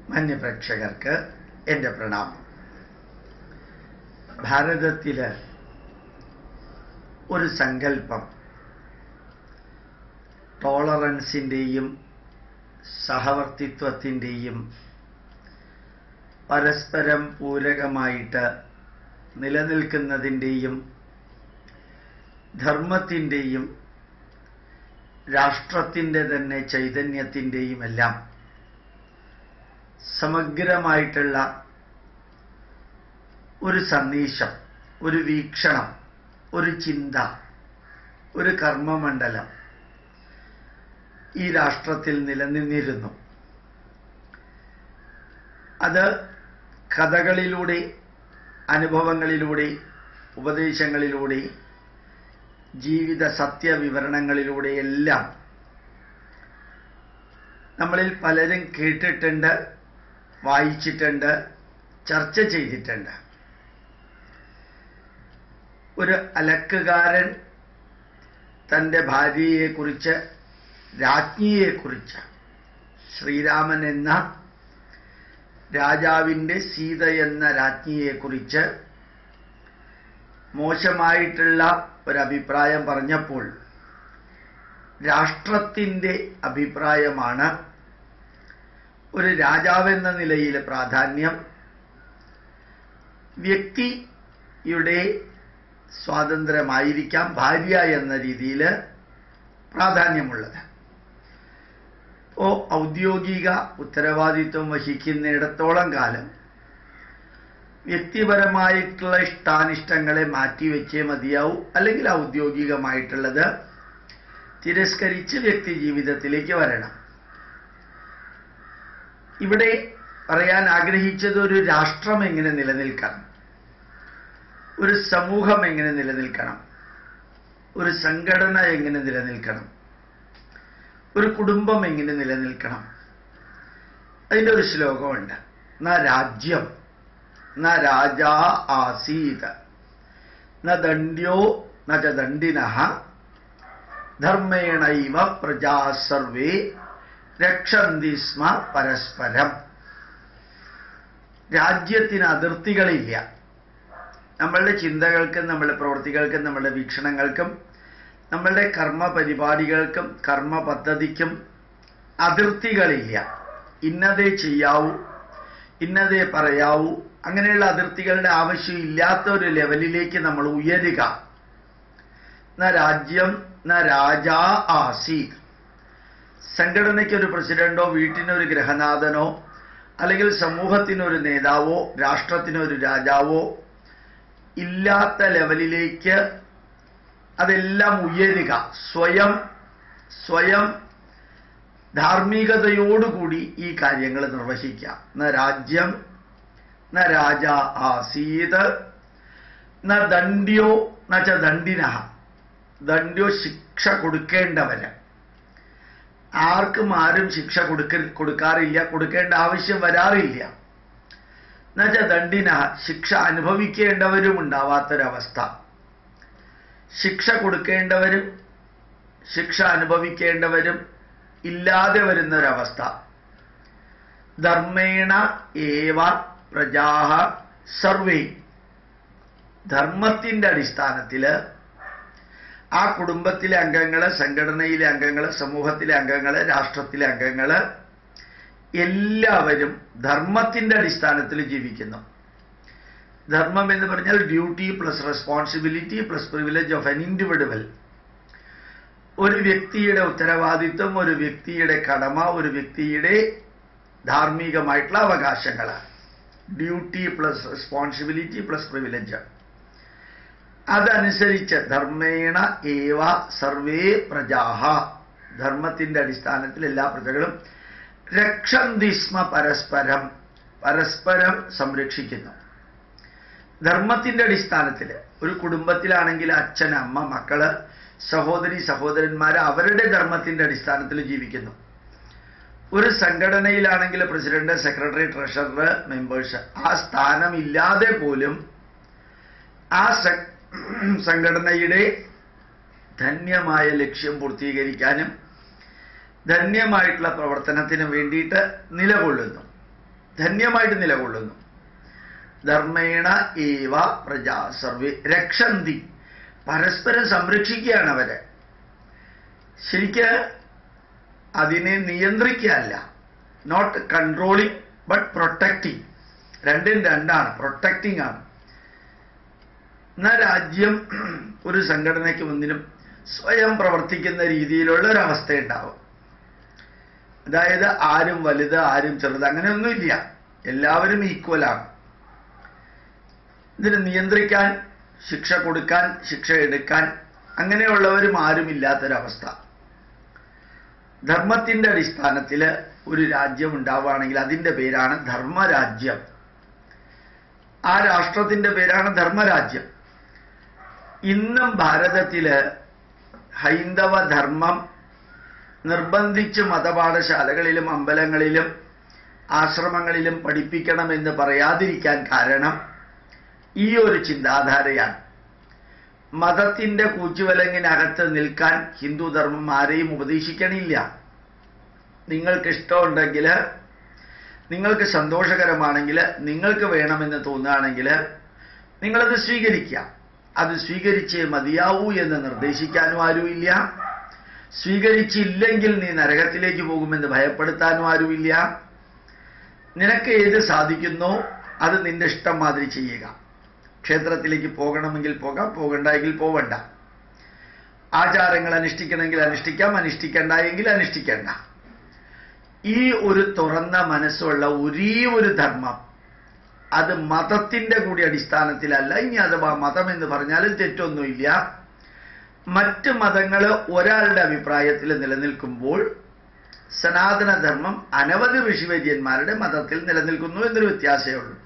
മാന്യപ്രേക്ഷകർക്ക് എൻ്റെ പ്രണാമം ഭാരതത്തില് ഒരു സങ്കല്പം ടോളറൻസിൻ്റെയും സഹവർത്തിത്വത്തിൻ്റെയും പരസ്പരം പൂരകമായിട്ട് നിലനിൽക്കുന്നതിൻ്റെയും ധർമ്മത്തിൻ്റെയും രാഷ്ട്രത്തിൻ്റെ തന്നെ ചൈതന്യത്തിൻ്റെയും എല്ലാം സമഗ്രമായിട്ടുള്ള ഒരു സന്ദേശം ഒരു വീക്ഷണം ഒരു ചിന്ത ഒരു കർമ്മമണ്ഡലം ഈ രാഷ്ട്രത്തിൽ നിലനിന്നിരുന്നു അത് കഥകളിലൂടെ അനുഭവങ്ങളിലൂടെ ഉപദേശങ്ങളിലൂടെ ജീവിത സത്യവിവരണങ്ങളിലൂടെയെല്ലാം നമ്മളിൽ പലരും കേട്ടിട്ടുണ്ട് വായിച്ചിട്ടുണ്ട് ചർച്ച ചെയ്തിട്ടുണ്ട് ഒരു അലക്കുകാരൻ തൻ്റെ ഭാര്യയെക്കുറിച്ച് രാജ്ഞിയെക്കുറിച്ച് ശ്രീരാമൻ എന്ന രാജാവിൻ്റെ സീത എന്ന രാജ്ഞിയെക്കുറിച്ച് മോശമായിട്ടുള്ള ഒരഭിപ്രായം പറഞ്ഞപ്പോൾ രാഷ്ട്രത്തിൻ്റെ അഭിപ്രായമാണ് ഒരു രാജാവെന്ന നിലയിൽ പ്രാധാന്യം വ്യക്തിയുടെ സ്വാതന്ത്ര്യമായിരിക്കാം ഭാര്യ എന്ന രീതിയിൽ പ്രാധാന്യമുള്ളത് ഓ ഔദ്യോഗിക ഉത്തരവാദിത്വം വഹിക്കുന്നിടത്തോളം കാലം വ്യക്തിപരമായിട്ടുള്ള ഇഷ്ടാനിഷ്ടങ്ങളെ മാറ്റിവെച്ചേ മതിയാവൂ അല്ലെങ്കിൽ ഔദ്യോഗികമായിട്ടുള്ളത് തിരസ്കരിച്ച് വ്യക്തി ജീവിതത്തിലേക്ക് വരണം ഇവിടെ പറയാൻ ആഗ്രഹിച്ചത് ഒരു രാഷ്ട്രം എങ്ങനെ നിലനിൽക്കണം ഒരു സമൂഹം എങ്ങനെ നിലനിൽക്കണം ഒരു സംഘടന എങ്ങനെ നിലനിൽക്കണം ഒരു കുടുംബം എങ്ങനെ നിലനിൽക്കണം അതിൻ്റെ ഒരു ശ്ലോകമുണ്ട് ന രാജ്യം ന രാജാ ആസീത് ന ദണ്ഡ്യോ ന ച ദണ്ഡിന ധർമ്മേണൈവ പ്രജാ സർവേ രക്ഷന്തി സ്മ പരസ്പരം രാജ്യത്തിന് അതിർത്തികളില്ല നമ്മളുടെ ചിന്തകൾക്കും നമ്മളുടെ പ്രവൃത്തികൾക്കും നമ്മളുടെ വീക്ഷണങ്ങൾക്കും നമ്മളുടെ കർമ്മ പരിപാടികൾക്കും കർമ്മ പദ്ധതിക്കും അതിർത്തികളില്ല ഇന്നതേ ചെയ്യാവൂ ഇന്നതേ പറയാവൂ അങ്ങനെയുള്ള അതിർത്തികളുടെ ആവശ്യം ഇല്ലാത്ത ഒരു ലെവലിലേക്ക് നമ്മൾ ഉയരുക ന രാജ്യം ന രാജാ ആസീത് സംഘടനയ്ക്ക് ഒരു പ്രസിഡന്റോ വീട്ടിനൊരു ഗ്രഹനാഥനോ അല്ലെങ്കിൽ സമൂഹത്തിനൊരു നേതാവോ രാഷ്ട്രത്തിനൊരു രാജാവോ ഇല്ലാത്ത ലെവലിലേക്ക് അതെല്ലാം ഉയരുക സ്വയം സ്വയം ധാർമ്മികതയോടുകൂടി ഈ കാര്യങ്ങൾ നിർവഹിക്കാം ന രാജ്യം ന രാജ ആസീത് ന ദണ്ഡ്യോ ന ച ദണ്ഡിന ദണ്ഡ്യോ ശിക്ഷ കൊടുക്കേണ്ടവന് ആർക്കും ആരും ശിക്ഷ കൊടുക്ക കൊടുക്കാറില്ല കൊടുക്കേണ്ട ആവശ്യം വരാറില്ല എന്നുവെച്ചാൽ ദണ്ഡിന ശിക്ഷ അനുഭവിക്കേണ്ടവരും ഉണ്ടാവാത്തൊരവസ്ഥ ശിക്ഷ കൊടുക്കേണ്ടവരും ശിക്ഷ അനുഭവിക്കേണ്ടവരും ഇല്ലാതെ വരുന്നൊരവസ്ഥ ധർമ്മേണ ഏവ പ്രജാഹ സർവേ ധർമ്മത്തിന്റെ അടിസ്ഥാനത്തില് ആ കുടുംബത്തിലെ അംഗങ്ങള് സംഘടനയിലെ അംഗങ്ങള് സമൂഹത്തിലെ അംഗങ്ങള് രാഷ്ട്രത്തിലെ അംഗങ്ങള് എല്ലാവരും ധർമ്മത്തിന്റെ അടിസ്ഥാനത്തിൽ ജീവിക്കുന്നു ധർമ്മം എന്ന് പറഞ്ഞാൽ duty plus responsibility plus privilege of an individual ഒരു വ്യക്തിയുടെ ഉത്തരവാദിത്വം ഒരു വ്യക്തിയുടെ കടമ ഒരു വ്യക്തിയുടെ ധാർമ്മികമായിട്ടുള്ള അവകാശങ്ങൾ duty plus responsibility plus privilege അതനുസരിച്ച് ധർമ്മേണ ഏവ സർവേ പ്രജാഹ ധർമ്മത്തിന്റെ അടിസ്ഥാനത്തിൽ എല്ലാ പ്രജകളും രക്ഷന്തിസ്മ പരസ്പരം പരസ്പരം സംരക്ഷിക്കുന്നു ധർമ്മത്തിന്റെ അടിസ്ഥാനത്തിൽ ഒരു കുടുംബത്തിലാണെങ്കിൽ അച്ഛൻ അമ്മ മക്കള് സഹോദരി സഹോദരന്മാർ അവരുടെ ധർമ്മത്തിന്റെ അടിസ്ഥാനത്തിൽ ജീവിക്കുന്നു ഒരു സംഘടനയിലാണെങ്കിൽ പ്രസിഡന്റ് സെക്രട്ടറി ട്രഷറർ മെമ്പേഴ്സ് ആ സ്ഥാനമില്ലാതെ പോലും ആ സംഘടനയുടെ ധന്യമായ ലക്ഷ്യം പൂർത്തീകരിക്കാനും ധന്യമായിട്ടുള്ള പ്രവർത്തനത്തിന് വേണ്ടിയിട്ട് നിലകൊള്ളുന്നു ധന്യമായിട്ട് നിലകൊള്ളുന്നു ധർമ്മേണ ഏവ പ്രജാ സർവേ രക്ഷന്തി പരസ്പരം സംരക്ഷിക്കുകയാണ് അവരെ ശരിക്ക് അതിനെ നിയന്ത്രിക്കുകയല്ല നോട്ട് കൺട്രോളിങ് ബട്ട് പ്രൊട്ടക്റ്റിംഗ് രണ്ടും രണ്ടാണ് പ്രൊട്ടക്റ്റിംഗ് ആണ് എന്നാൽ രാജ്യം ഒരു സംഘടനയ്ക്ക് മുന്നിലും സ്വയം പ്രവർത്തിക്കുന്ന രീതിയിലുള്ള ഒരു അവസ്ഥ ഉണ്ടാവും അതായത് ആരും വലുത് ആരും ചെറുത് അങ്ങനെയൊന്നുമില്ല എല്ലാവരും ഈക്വലാണ് ഇതിന് നിയന്ത്രിക്കാൻ ശിക്ഷ കൊടുക്കാൻ ശിക്ഷ എടുക്കാൻ അങ്ങനെയുള്ളവരും ആരുമില്ലാത്തൊരവസ്ഥ ധർമ്മത്തിന്റെ അടിസ്ഥാനത്തിൽ ഒരു രാജ്യം ഉണ്ടാവുകയാണെങ്കിൽ അതിന്റെ പേരാണ് ധർമ്മരാജ്യം ആ രാഷ്ട്രത്തിന്റെ പേരാണ് ധർമ്മരാജ്യം ഇന്നും ഭാരതത്തില് ഹൈന്ദവ ധർമ്മം നിർബന്ധിച്ച് മതപാഠശാലകളിലും അമ്പലങ്ങളിലും ആശ്രമങ്ങളിലും പഠിപ്പിക്കണമെന്ന് പറയാതിരിക്കാൻ കാരണം ഈ ഒരു ചിന്താധാരയാണ് മതത്തിന്റെ കൂച്ചുവലങ്ങിനകത്ത് നിൽക്കാൻ ഹിന്ദുധർമ്മം ആരെയും ഉപദേശിക്കണില്ല നിങ്ങൾക്ക് ഇഷ്ടമുണ്ടെങ്കിൽ നിങ്ങൾക്ക് സന്തോഷകരമാണെങ്കിൽ നിങ്ങൾക്ക് വേണമെന്ന് തോന്നുകയാണെങ്കിൽ നിങ്ങളത് സ്വീകരിക്കുക അത് സ്വീകരിച്ചേ മതിയാവൂ എന്ന് നിർദ്ദേശിക്കാനും ആരുമില്ല സ്വീകരിച്ചില്ലെങ്കിൽ നീ നരകത്തിലേക്ക് പോകുമെന്ന് ഭയപ്പെടുത്താനും ആരുമില്ല നിനക്ക് ഏത് സാധിക്കുന്നോ അത് നിന്റെ ഇഷ്ടം മാതിരി ചെയ്യുക ക്ഷേത്രത്തിലേക്ക് പോകണമെങ്കിൽ പോകാം പോകണ്ടെങ്കിൽ പോവണ്ട ആചാരങ്ങൾ അനുഷ്ഠിക്കണമെങ്കിൽ അനുഷ്ഠിക്കാം അനുഷ്ഠിക്കണ്ട എങ്കിൽ അനുഷ്ഠിക്കണ്ട ഈ ഒരു തുറന്ന മനസ്സുള്ള ഒരേ ഒരു ധർമ്മം അത് മതത്തിന്റെ കൂടി അടിസ്ഥാനത്തിലല്ല ഇനി അഥവാ മതം എന്ന് പറഞ്ഞാലും തെറ്റൊന്നുമില്ല മറ്റ് മതങ്ങൾ ഒരാളുടെ അഭിപ്രായത്തിൽ നിലനിൽക്കുമ്പോൾ സനാതനധർമ്മം അനവധി ഋഷിവര്യന്മാരുടെ മതത്തിൽ നിലനിൽക്കുന്നു എന്നൊരു വ്യത്യാസമേ ഉള്ളൂ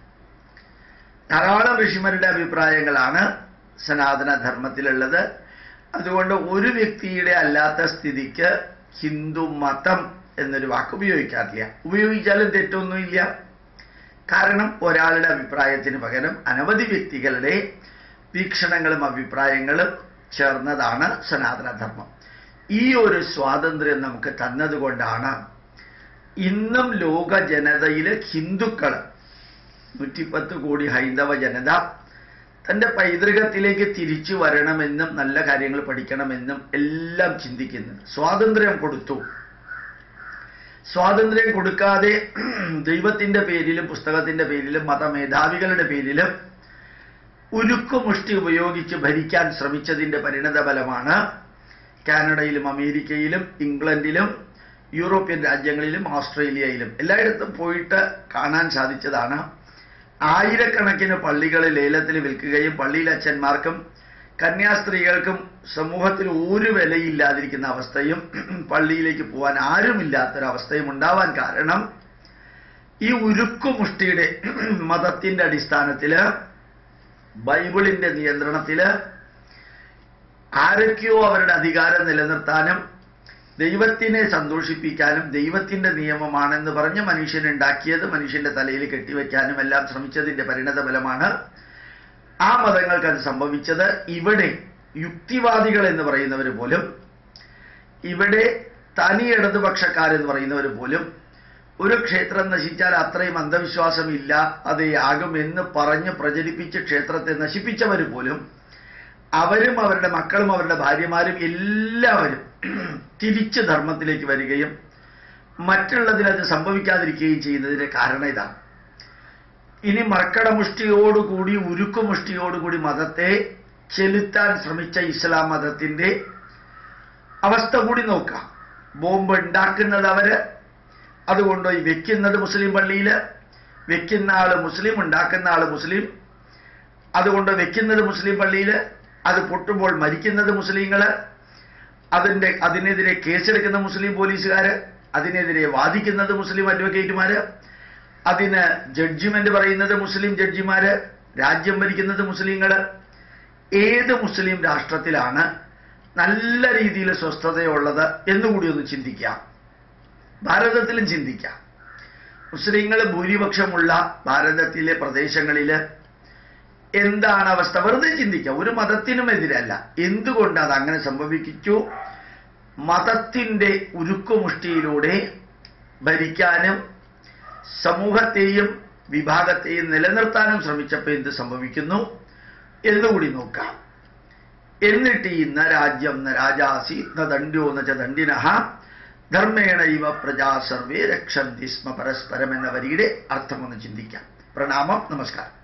ധാരാളം ഋഷിമാരുടെ അഭിപ്രായങ്ങളാണ് സനാതനധർമ്മത്തിലുള്ളത് അതുകൊണ്ട് ഒരു വ്യക്തിയുടെ അല്ലാത്ത സ്ഥിതിക്ക് ഹിന്ദു മതം എന്നൊരു വാക്ക് ഉപയോഗിക്കാറില്ല ഉപയോഗിച്ചാലും തെറ്റൊന്നുമില്ല കാരണം ഒരാളുടെ അഭിപ്രായത്തിന് പകരം അനവധി വ്യക്തികളുടെ വീക്ഷണങ്ങളും അഭിപ്രായങ്ങളും ചേർന്നതാണ് സനാതനധർമ്മം ഈ ഒരു സ്വാതന്ത്ര്യം നമുക്ക് തന്നതുകൊണ്ടാണ് ഇന്നും ലോക ജനതയിലെ ഹിന്ദുക്കൾ നൂറ്റിപ്പത്ത് കോടി ഹൈന്ദവ ജനത തൻ്റെ പൈതൃകത്തിലേക്ക് തിരിച്ചു വരണമെന്നും നല്ല കാര്യങ്ങൾ പഠിക്കണമെന്നും എല്ലാം ചിന്തിക്കുന്നുണ്ട് സ്വാതന്ത്ര്യം കൊടുത്തു സ്വാതന്ത്ര്യം കൊടുക്കാതെ ദൈവത്തിന്റെ പേരിലും പുസ്തകത്തിന്റെ പേരിലും മതമേധാവികളുടെ പേരിലും ഉരുക്കുമുഷ്ടി ഉപയോഗിച്ച് ഭരിക്കാൻ ശ്രമിച്ചതിന്റെ പരിണതഫലമാണ് കാനഡയിലും അമേരിക്കയിലും ഇംഗ്ലണ്ടിലും യൂറോപ്യൻ രാജ്യങ്ങളിലും ഓസ്ട്രേലിയയിലും എല്ലായിടത്തും പോയിട്ട് കാണാൻ സാധിച്ചതാണ് ആയിരക്കണക്കിന് പള്ളികൾ ലേലത്തിൽ വിൽക്കുകയും പള്ളിയിൽ അച്ഛന്മാർക്കും കന്യാസ്ത്രീകൾക്കും സമൂഹത്തിൽ ഒരു വിലയില്ലാതിരിക്കുന്ന അവസ്ഥയും പള്ളിയിലേക്ക് പോകാൻ ആരുമില്ലാത്തൊരവസ്ഥയും ഉണ്ടാവാൻ കാരണം ഈ ഉരുക്കുമുഷ്ടിയുടെ മതത്തിന്റെ അടിസ്ഥാനത്തില് ബൈബിളിന്റെ നിയന്ത്രണത്തില് ആരൊക്കെയോ അവരുടെ അധികാരം നിലനിർത്താനും ദൈവത്തിനെ സന്തോഷിപ്പിക്കാനും ദൈവത്തിന്റെ നിയമമാണെന്ന് പറഞ്ഞ് മനുഷ്യൻ ഉണ്ടാക്കിയത് മനുഷ്യന്റെ തലയിൽ കെട്ടിവെക്കാനും എല്ലാം ശ്രമിച്ചതിന്റെ പരിണത ഫലമാണ് ആ മതങ്ങൾക്ക് അത് സംഭവിച്ചത് ഇവിടെ യുക്തിവാദികൾ എന്ന് പറയുന്നവർ പോലും ഇവിടെ തനി ഇടതുപക്ഷക്കാരെന്ന് പറയുന്നവർ പോലും ഒരു ക്ഷേത്രം നശിച്ചാൽ അത്രയും അന്ധവിശ്വാസമില്ല അതേയാകും എന്ന് പറഞ്ഞ് പ്രചരിപ്പിച്ച് ക്ഷേത്രത്തെ നശിപ്പിച്ചവർ പോലും അവരും അവരുടെ മക്കളും അവരുടെ ഭാര്യമാരും എല്ലാവരും തിരിച്ച് ധർമ്മത്തിലേക്ക് വരികയും മറ്റുള്ളതിൽ അത് സംഭവിക്കാതിരിക്കുകയും ചെയ്യുന്നതിന്റെ കാരണം ഇതാണ് ഇനി മർക്കടമുഷ്ടിയോടുകൂടി ഉരുക്കുമുഷ്ടിയോടുകൂടി മതത്തെ ചെലുത്താൻ ശ്രമിച്ച ഇസ്ലാം മതത്തിന്റെ അവസ്ഥ കൂടി നോക്കാം ബോംബ് ഉണ്ടാക്കുന്നത് അവര് അതുകൊണ്ട് ഈ വെക്കുന്നത് മുസ്ലിം പള്ളിയിൽ വെക്കുന്ന ആള് മുസ്ലിം ഉണ്ടാക്കുന്ന ആള് മുസ്ലിം അതുകൊണ്ട് വെക്കുന്നത് മുസ്ലിം പള്ളിയിൽ അത് പൊട്ടുമ്പോൾ മരിക്കുന്നത് മുസ്ലിങ്ങൾ അതിൻ്റെ അതിനെതിരെ കേസെടുക്കുന്ന മുസ്ലിം പോലീസുകാര് അതിനെതിരെ വാദിക്കുന്നത് മുസ്ലിം അഡ്വക്കേറ്റുമാര് അതിന് ജഡ്ജിമെന്റ് പറയുന്നത് മുസ്ലിം ജഡ്ജിമാര് രാജ്യം ഭരിക്കുന്നത് മുസ്ലിങ്ങൾ ഏത് മുസ്ലിം രാഷ്ട്രത്തിലാണ് നല്ല രീതിയിൽ സ്വസ്ഥതയുള്ളത് എന്നുകൂടി ഒന്ന് ചിന്തിക്കാം ഭാരതത്തിലും ചിന്തിക്കാം മുസ്ലിങ്ങൾ ഭൂരിപക്ഷമുള്ള ഭാരതത്തിലെ പ്രദേശങ്ങളിൽ എന്താണ് അവസ്ഥ വെറുതെ ചിന്തിക്കാം ഒരു മതത്തിനും എതിരല്ല എന്തുകൊണ്ട് അത് അങ്ങനെ സംഭവിച്ചു മതത്തിന്റെ ഉരുക്കുമുഷ്ടിയിലൂടെ ഭരിക്കാനും സമൂഹത്തെയും വിഭാഗത്തെയും നിലനിർത്താനും ശ്രമിച്ചപ്പോൾ എന്ത് സംഭവിക്കുന്നു എന്നുകൂടി നോക്കാം എന്നിട്ട് ഇന്ന രാജ്യം ന രാജാസി ന ദണ്ഡ്യോ ന ച ദണ്ഡിനഃ ധർമ്മേണ ഇവ പ്രജാ സർവേ രക്ഷന്തി സ്മ പരസ്പരം എന്ന വരിയുടെ അർത്ഥമൊന്ന് ചിന്തിക്കാം പ്രണാമം നമസ്കാരം